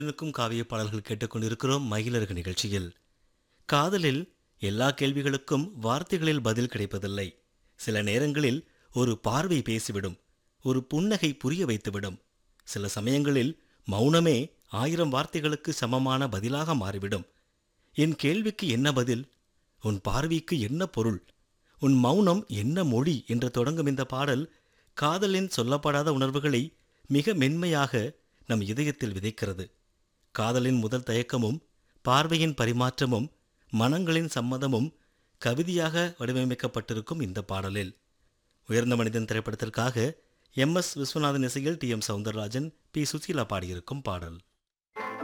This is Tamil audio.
இருக்கும் காவிய பாடல்கள் கேட்டுக்கொண்டிருக்கிறோம் மகிழர்கள் நிகழ்ச்சியில் காதலில் எல்லா கேள்விகளுக்கும் வார்த்தைகளில் பதில் கிடைப்பதில்லை சில நேரங்களில் ஒரு பார்வை பேசிவிடும் ஒரு புன்னகை புரிய வைத்துவிடும் சில சமயங்களில் மௌனமே ஆயிரம் வார்த்தைகளுக்கு சமமான பதிலாக மாறிவிடும் என் கேள்விக்கு என்ன பதில் உன் பார்வைக்கு என்ன பொருள் உன் மௌனம் என்ன மொழி என்று தொடங்கும் இந்த பாடல் காதலின் சொல்லப்படாத உணர்வுகளை மிக மென்மையாக நம் இதயத்தில் விதைக்கிறது காதலின் முதல் தயக்கமும் பார்வையின் பரிமாற்றமும் மனங்களின் சம்மதமும் கவிதையாக வடிவமைக்கப்பட்டிருக்கும் இந்த பாடலில் உயர்ந்த மனிதன் திரைப்படத்திற்காக எம் எஸ் விஸ்வநாதன் இசையில் T M Soundararajan P Susheela பாடியிருக்கும் பாடல்